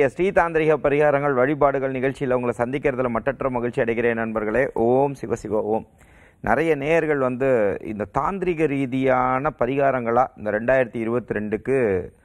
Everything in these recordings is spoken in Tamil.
இன்றைய ஸ்ரீதாந்திரிக பரிகாரங்கள் வழிபாடுகள் நிகழ்ச்சியில் உங்களை சந்திக்கிறதுல மட்டற்ற மகிழ்ச்சி அடைகிறேன் நண்பர்களே ஓம் சிவசிவ ஓம் நிறைய நேயர்கள் வந்து இந்த தாந்திரிக ரீதியான பரிகாரங்களாக இந்த ரெண்டாயிரத்தி இருபத்தி ரெண்டுக்கு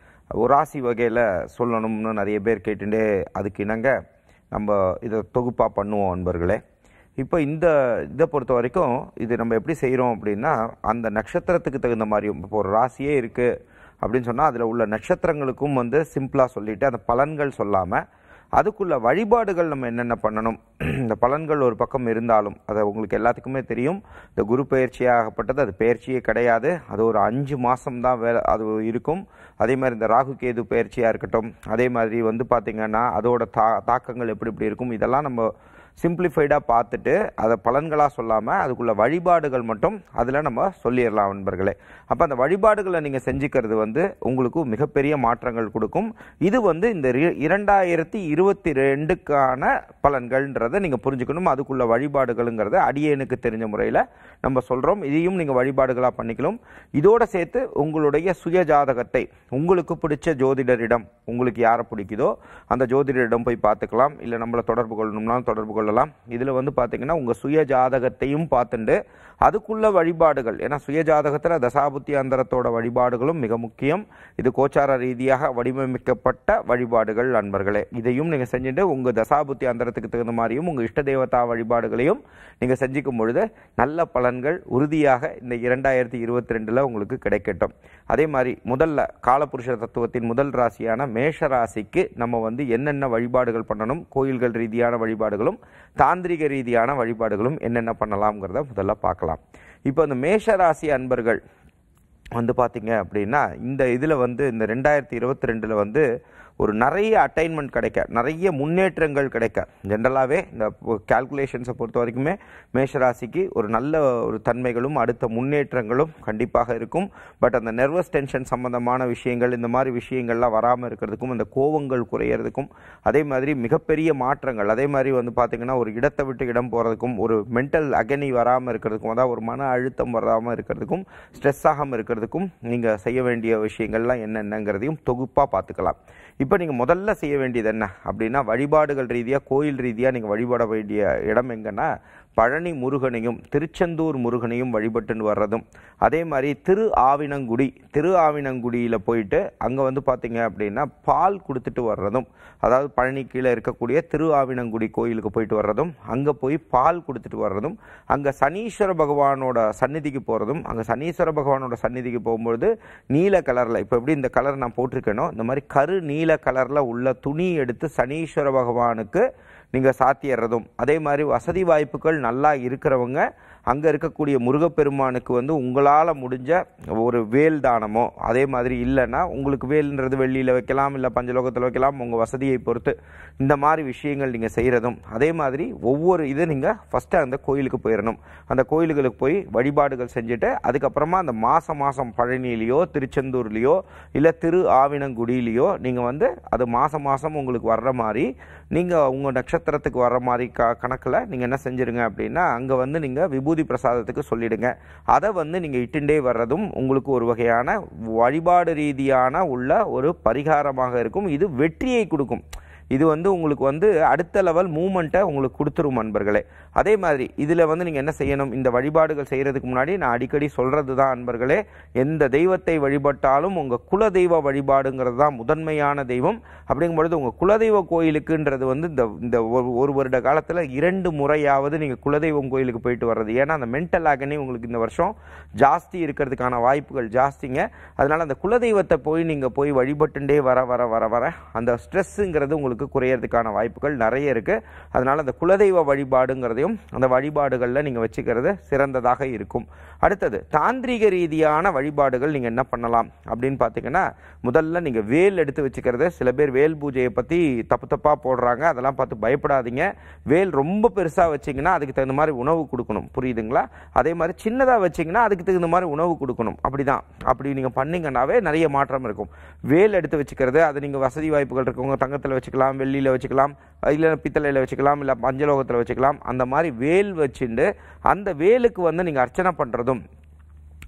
ஒராசி வகையில் சொல்லணும்னு நிறைய பேர் கேட்டுட்டே அதுக்கு இணங்க நம்ம இதை தொகுப்பாக பண்ணுவோம் நண்பர்களே இப்போ இந்த இதை பொறுத்த வரைக்கும் இது நம்ம எப்படி செய்கிறோம் அப்படின்னா அந்த நட்சத்திரத்துக்கு தகுந்த மாதிரியும் இப்போ ஒரு ராசியே இருக்குது அப்படின்னு சொன்னால் அதில் உள்ள நட்சத்திரங்களுக்கும் வந்து சிம்பிளாக சொல்லிட்டு அந்த பலன்கள் சொல்லாமல் அதுக்குள்ள வழிபாடுகள் நம்ம என்னென்ன பண்ணணும் இந்த பலன்கள் ஒரு பக்கம் இருந்தாலும் அது உங்களுக்கு எல்லாத்துக்குமே தெரியும் இந்த குரு பயிற்சியாகப்பட்டது அது பயிற்சியே கிடையாது அது ஒரு அஞ்சு மாதம் தான் வேலை அது இருக்கும் அதே மாதிரி இந்த ராகு கேது பயிற்சியாக இருக்கட்டும் அதே மாதிரி வந்து பார்த்திங்கன்னா அதோட தா தாக்கங்கள் எப்படி எப்படி இருக்கும் இதெல்லாம் நம்ம சிம்பிளிஃபைடாக பார்த்துட்டு அதை பலன்களாக சொல்லாமல் அதுக்குள்ள வழிபாடுகள் மட்டும் அதில் நம்ம சொல்லிடலாம் நண்பர்களே அப்போ அந்த வழிபாடுகளை நீங்கள் செஞ்சுக்கிறது வந்து உங்களுக்கு மிகப்பெரிய மாற்றங்கள் கொடுக்கும் இது வந்து இந்த ரி- இரண்டாயிரத்தி இருபத்தி ரெண்டுக்கான பலன்கள்ன்றதை நீங்கள் புரிஞ்சுக்கணும் அதுக்குள்ள வழிபாடுகளுங்கிறத அடியேனுக்கு தெரிஞ்ச முறையில் நம்ம சொல்கிறோம் இதையும் நீங்கள் வழிபாடுகளாக பண்ணிக்கலாம் இதோட சேர்த்து உங்களுடைய சுய ஜாதகத்தை உங்களுக்கு பிடிச்ச ஜோதிடரிடம் உங்களுக்கு யாரை பிடிக்குதோ அந்த ஜோதிடரிடம் போய் பார்த்துக்கலாம் இல்லை நம்மளை தொடர்பு கொள்ளணும்னாலும் தொடர்பு கொள்ளலாம் இதில் வந்து பார்த்தீங்கன்னா உங்கள் சுய ஜாதகத்தையும் பார்த்துண்டு அதுக்குள்ள வழிபாடுகள் ஏன்னா சுய ஜாதகத்தில் தசாபுத்தி அந்தரத்தோட வழிபாடுகளும் மிக முக்கியம் இது கோச்சார ரீதியாக வடிவமைக்கப்பட்ட வழிபாடுகள் நண்பர்களே இதையும் நீங்கள் செஞ்சுட்டு உங்கள் தசாபுத்தி அந்தரத்துக்கு தகுந்த மாதிரியும் உங்கள் இஷ்ட தேவதா வழிபாடுகளையும் நீங்கள் செஞ்சுக்கும் பொழுது நல்ல பலன்கள் உறுதியாக இந்த இரண்டாயிரத்தி இருபத்தி ரெண்டில் உங்களுக்கு கிடைக்கட்டும் அதே மாதிரி முதல்ல காலபுருஷ தத்துவத்தின் முதல் ராசியான மேஷ ராசிக்கு நம்ம வந்து என்னென்ன வழிபாடுகள் பண்ணணும் கோயில்கள் ரீதியான வழிபாடுகளும் தாந்திரிக ரீதியான வழிபாடுகளும் என்னென்ன பண்ணலாம்ங்கிறத முதல்ல பார்க்கலாம் இப்போ இந்த மேஷ ராசி அன்பர்கள் வந்து பார்த்தீங்க அப்படின்னா இந்த இதில் வந்து இந்த ரெண்டாயிரத்தி இருபத்தி ரெண்டில் வந்து ஒரு நிறைய அட்டைன்மெண்ட் கிடைக்க நிறைய முன்னேற்றங்கள் கிடைக்க ஜென்ரலாகவே இந்த கால்குலேஷன்ஸை பொறுத்த வரைக்குமே மேஷராசிக்கு ஒரு நல்ல ஒரு தன்மைகளும் அடுத்த முன்னேற்றங்களும் கண்டிப்பாக இருக்கும் பட் அந்த நெர்வஸ் டென்ஷன் சம்பந்தமான விஷயங்கள் இந்த மாதிரி விஷயங்கள்லாம் வராமல் இருக்கிறதுக்கும் அந்த கோவங்கள் குறையிறதுக்கும் அதே மாதிரி மிகப்பெரிய மாற்றங்கள் அதே மாதிரி வந்து பார்த்தீங்கன்னா ஒரு இடத்தை விட்டு இடம் போகிறதுக்கும் ஒரு மென்டல் அகனி வராமல் இருக்கிறதுக்கும் அதாவது ஒரு மன அழுத்தம் வராமல் இருக்கிறதுக்கும் ஸ்ட்ரெஸ் ஆகாமல் இருக்கிறதுக்கும் நீங்கள் செய்ய வேண்டிய விஷயங்கள்லாம் என்னென்னங்கிறதையும் தொகுப்பாக பார்த்துக்கலாம் இப்போ நீங்கள் முதல்ல செய்ய வேண்டியது என்ன அப்படின்னா வழிபாடுகள் ரீதியாக கோயில் ரீதியாக நீங்கள் வழிபட வேண்டிய இடம் எங்கன்னா பழனி முருகனையும் திருச்செந்தூர் முருகனையும் வழிபட்டுன்னு வர்றதும் அதே மாதிரி திரு ஆவினங்குடி திரு ஆவினங்குடியில் போயிட்டு அங்கே வந்து பார்த்தீங்க அப்படின்னா பால் கொடுத்துட்டு வர்றதும் அதாவது பழனி கீழே இருக்கக்கூடிய திரு ஆவினங்குடி கோயிலுக்கு போயிட்டு வர்றதும் அங்கே போய் பால் கொடுத்துட்டு வர்றதும் அங்கே சனீஸ்வர பகவானோட சந்நிதிக்கு போகிறதும் அங்கே சனீஸ்வர பகவானோட சந்நிதிக்கு போகும்பொழுது நீல கலரில் இப்போ எப்படி இந்த கலர் நான் போட்டிருக்கேனோ இந்த மாதிரி கரு நீல கலரில் உள்ள துணி எடுத்து சனீஸ்வர பகவானுக்கு நீங்கள் சாத்திடுறதும் அதே மாதிரி வசதி வாய்ப்புகள் நல்லா இருக்கிறவங்க அங்கே இருக்கக்கூடிய முருகப்பெருமானுக்கு வந்து உங்களால் முடிஞ்ச ஒரு வேல் தானமோ அதே மாதிரி இல்லைன்னா உங்களுக்கு வேல்ன்றது வெள்ளியில் வைக்கலாம் இல்லை பஞ்சலோகத்தில் வைக்கலாம் உங்கள் வசதியை பொறுத்து இந்த மாதிரி விஷயங்கள் நீங்கள் செய்கிறதும் அதே மாதிரி ஒவ்வொரு இது நீங்கள் ஃபஸ்ட்டு அந்த கோயிலுக்கு போயிடணும் அந்த கோயிலுகளுக்கு போய் வழிபாடுகள் செஞ்சுட்டு அதுக்கப்புறமா அந்த மாதம் மாதம் பழனிலேயோ திருச்செந்தூர்லேயோ இல்லை திரு ஆவினங்குடியிலையோ நீங்கள் வந்து அது மாதம் மாதம் உங்களுக்கு வர்ற மாதிரி நீங்கள் உங்கள் நட்சத்திரத்துக்கு வர்ற மாதிரி க கணக்கில் நீங்கள் என்ன செஞ்சுருங்க அப்படின்னா அங்கே வந்து நீங்கள் விபூதி பிரசாதத்துக்கு சொல்லிடுங்க அதை வந்து நீங்கள் இட்டுண்டே வர்றதும் உங்களுக்கு ஒரு வகையான வழிபாடு ரீதியான உள்ள ஒரு பரிகாரமாக இருக்கும் இது வெற்றியை கொடுக்கும் இது வந்து உங்களுக்கு வந்து அடுத்த லெவல் மூமெண்ட்டை உங்களுக்கு கொடுத்துரும் நண்பர்களே அதே மாதிரி இதில் வந்து நீங்கள் என்ன செய்யணும் இந்த வழிபாடுகள் செய்கிறதுக்கு முன்னாடி நான் அடிக்கடி சொல்கிறது தான் நண்பர்களே எந்த தெய்வத்தை வழிபட்டாலும் உங்கள் குலதெய்வ வழிபாடுங்கிறது தான் முதன்மையான தெய்வம் அப்படிங்கும் பொழுது உங்கள் குலதெய்வ கோயிலுக்குன்றது வந்து இந்த இந்த ஒரு ஒரு வருட காலத்தில் இரண்டு முறையாவது நீங்கள் குலதெய்வம் கோயிலுக்கு போயிட்டு வர்றது ஏன்னா அந்த மென்டல் ஆகனி உங்களுக்கு இந்த வருஷம் ஜாஸ்தி இருக்கிறதுக்கான வாய்ப்புகள் ஜாஸ்திங்க அதனால் அந்த குலதெய்வத்தை போய் நீங்கள் போய் வழிபட்டுண்டே வர வர வர வர அந்த ஸ்ட்ரெஸ்ஸுங்கிறது உங்களுக்கு குறையறதுக்கான வாய்ப்புகள் நிறைய இருக்குது அதனால் அந்த குலதெய்வ வழிபாடுங்கிறதையும் அந்த வழிபாடுகளில் நீங்கள் வச்சுக்கிறது சிறந்ததாக இருக்கும் அடுத்தது தாந்திரீக ரீதியான வழிபாடுகள் நீங்கள் என்ன பண்ணலாம் அப்படின்னு பார்த்தீங்கன்னா முதல்ல நீங்கள் வேல் எடுத்து வச்சுக்கிறது சில பேர் வேல் பூஜையை பற்றி தப்பு தப்பாக போடுறாங்க அதெல்லாம் பார்த்து பயப்படாதீங்க வேல் ரொம்ப பெருசாக வச்சிங்கன்னா அதுக்கு தகுந்த மாதிரி உணவு கொடுக்கணும் புரியுதுங்களா அதே மாதிரி சின்னதாக வச்சிங்கன்னா அதுக்கு தகுந்த மாதிரி உணவு கொடுக்கணும் அப்படி தான் அப்படி நீங்கள் பண்ணீங்கன்னாவே நிறைய மாற்றம் இருக்கும் வேல் எடுத்து வச்சுக்கிறது அது நீங்கள் வசதி வாய்ப்புகள் இருக்கவங்க தங்கத்தில் வச்சுக்கலாம் வெள்ளியில் வச்சுக்கலாம் இல்லை பித்தளையில் வச்சுக்கலாம் இல்லை பஞ்சலோகத்தில் வச்சுக்கலாம் அந்த மாதிரி வேல் வச்சுண்டு அந்த வேலுக்கு வந்து நீங்கள் அர்ச்சனை பண்ணுறதும்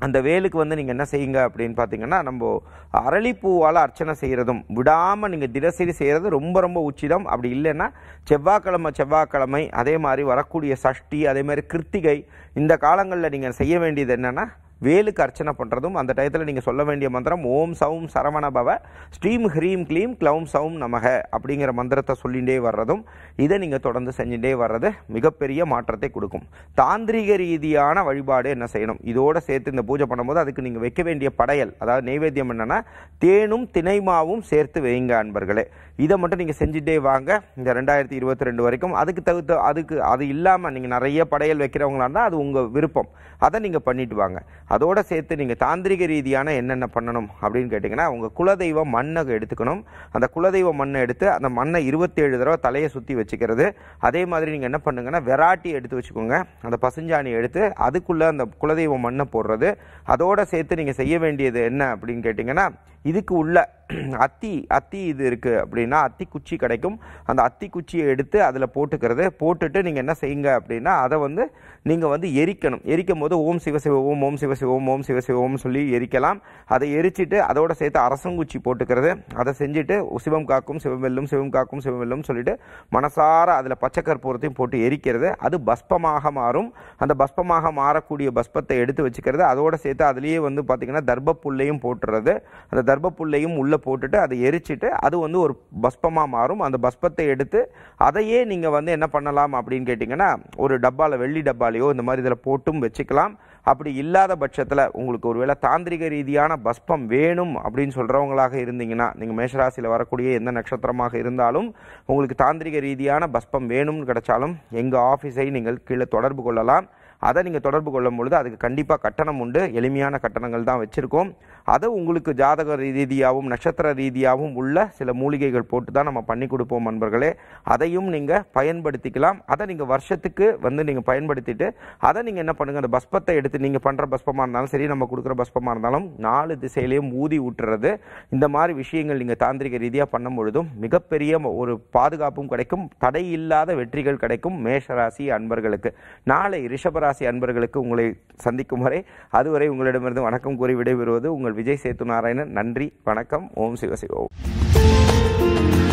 அந்த வேலுக்கு வந்து நீங்கள் என்ன செய்யுங்க அப்படின்னு பார்த்தீங்கன்னா நம்ம அரளிப்பூவால் அர்ச்சனை செய்கிறதும் விடாமல் நீங்கள் தினசரி செய்கிறது ரொம்ப ரொம்ப உச்சிதம் அப்படி இல்லைன்னா செவ்வாய்க்கிழமை செவ்வாய்க்கிழமை அதே மாதிரி வரக்கூடிய சஷ்டி அதே மாதிரி கிருத்திகை இந்த காலங்களில் நீங்கள் செய்ய வேண்டியது என்னென்னா வேலுக்கு அர்ச்சனை பண்ணுறதும் அந்த டயத்தில் நீங்கள் சொல்ல வேண்டிய மந்திரம் ஓம் சௌம் சரவண பவ ஸ்ரீம் ஹ்ரீம் க்ளீம் க்ளௌம் சௌம் நமக அப்படிங்கிற மந்திரத்தை சொல்லிகிட்டே வர்றதும் இதை நீங்கள் தொடர்ந்து செஞ்சுட்டே வர்றது மிகப்பெரிய மாற்றத்தை கொடுக்கும் தாந்திரிக ரீதியான வழிபாடு என்ன செய்யணும் இதோட சேர்த்து இந்த பூஜை பண்ணும்போது அதுக்கு நீங்கள் வைக்க வேண்டிய படையல் அதாவது நைவேத்தியம் என்னென்னா தேனும் திணைமாவும் சேர்த்து வைங்க அன்பர்களே இதை மட்டும் நீங்கள் செஞ்சுட்டே வாங்க இந்த ரெண்டாயிரத்தி இருபத்தி ரெண்டு வரைக்கும் அதுக்கு தகுத்த அதுக்கு அது இல்லாமல் நீங்கள் நிறைய படையல் வைக்கிறவங்களா இருந்தால் அது உங்கள் விருப்பம் அதை நீங்கள் பண்ணிட்டு வாங்க அதோட சேர்த்து நீங்கள் தாந்திரிக ரீதியான என்னென்ன பண்ணணும் அப்படின்னு கேட்டிங்கன்னா உங்கள் குலதெய்வ மண்ணை எடுத்துக்கணும் அந்த குலதெய்வ மண்ணை எடுத்து அந்த மண்ணை இருபத்தேழு தடவை தலையை சுற்றி வச்சுக்கிறது அதே மாதிரி நீங்கள் என்ன பண்ணுங்கன்னா வெராட்டி எடுத்து வச்சுக்கோங்க அந்த பசுஞ்சாணி எடுத்து அதுக்குள்ளே அந்த குலதெய்வ மண்ணை போடுறது அதோட சேர்த்து நீங்கள் செய்ய வேண்டியது என்ன அப்படின்னு கேட்டிங்கன்னா இதுக்கு உள்ள அத்தி அத்தி இது இருக்குது அப்படின்னா அத்தி குச்சி கிடைக்கும் அந்த அத்தி குச்சியை எடுத்து அதில் போட்டுக்கிறது போட்டுட்டு நீங்கள் என்ன செய்யுங்க அப்படின்னா அதை வந்து நீங்கள் வந்து எரிக்கணும் எரிக்கும் போது ஓம் சிவசிவ ஓம் ஓம் சிவசிவ ஓம் ஓம் சிவசிவ ஓம் சொல்லி எரிக்கலாம் அதை எரிச்சிட்டு அதோட சேர்த்து அரசங்குச்சி போட்டுக்கிறது அதை செஞ்சுட்டு சிவம் காக்கும் சிவமெல்லும் சிவம் காக்கும் சிவமெல்லும் சொல்லிட்டு மனசார அதில் பச்சை கற்பூரத்தையும் போட்டு எரிக்கிறது அது பஸ்பமாக மாறும் அந்த பஸ்பமாக மாறக்கூடிய பஸ்பத்தை எடுத்து வச்சுக்கிறது அதோட சேர்த்து அதுலேயே வந்து பார்த்திங்கன்னா தர்ப்பப்புல்லையும் போட்டுறது அந்த தர்ப்பப்புல்லையும் உள்ளே போட்டுட்டு அதை எரிச்சிட்டு அது வந்து ஒரு பஸ்பமாக மாறும் அந்த பஸ்பத்தை எடுத்து அதையே நீங்கள் வந்து என்ன பண்ணலாம் அப்படின்னு கேட்டிங்கன்னா ஒரு டப்பாவில் வெள்ளி டப்பாலையோ இந்த மாதிரி இதில் போட்டும் வச்சுக்கலாம் அப்படி இல்லாத பட்சத்தில் உங்களுக்கு ஒருவேளை தாந்திரிக ரீதியான பஸ்பம் வேணும் அப்படின்னு சொல்கிறவங்களாக இருந்தீங்கன்னா நீங்கள் மேஷராசியில் வரக்கூடிய எந்த நட்சத்திரமாக இருந்தாலும் உங்களுக்கு தாந்திரிக ரீதியான பஸ்பம் வேணும்னு கிடைச்சாலும் எங்கள் ஆஃபீஸை நீங்கள் கீழே தொடர்பு கொள்ளலாம் அதை நீங்கள் தொடர்பு கொள்ளும் பொழுது அதுக்கு கண்டிப்பாக கட்டணம் உண்டு எளிமையான கட்டணங்கள் தான் வச்சுருக்கோம் அதை உங்களுக்கு ஜாதக ரீதியாகவும் நட்சத்திர ரீதியாகவும் உள்ள சில மூலிகைகள் போட்டு தான் நம்ம பண்ணி கொடுப்போம் நண்பர்களே அதையும் நீங்கள் பயன்படுத்திக்கலாம் அதை நீங்கள் வருஷத்துக்கு வந்து நீங்கள் பயன்படுத்திட்டு அதை நீங்கள் என்ன பண்ணுங்கள் அந்த பஸ்பத்தை எடுத்து நீங்கள் பண்ணுற பஸ்பமாக இருந்தாலும் சரி நம்ம கொடுக்குற பஸ்பமாக இருந்தாலும் நாலு திசையிலையும் ஊதி விட்டுறது இந்த மாதிரி விஷயங்கள் நீங்கள் தாந்திரிக ரீதியாக பண்ணும் பொழுதும் மிகப்பெரிய ஒரு பாதுகாப்பும் கிடைக்கும் தடை இல்லாத வெற்றிகள் கிடைக்கும் மேஷராசி அன்பர்களுக்கு நாளை ரிஷபராசி அன்பர்களுக்கு உங்களை சந்திக்கும் வரை அதுவரை உங்களிடமிருந்து வணக்கம் கூறி விடைபெறுவது உங்கள் விஜய் சேத்து நாராயணன் நன்றி வணக்கம் ஓம் சிவசிவ ஓம்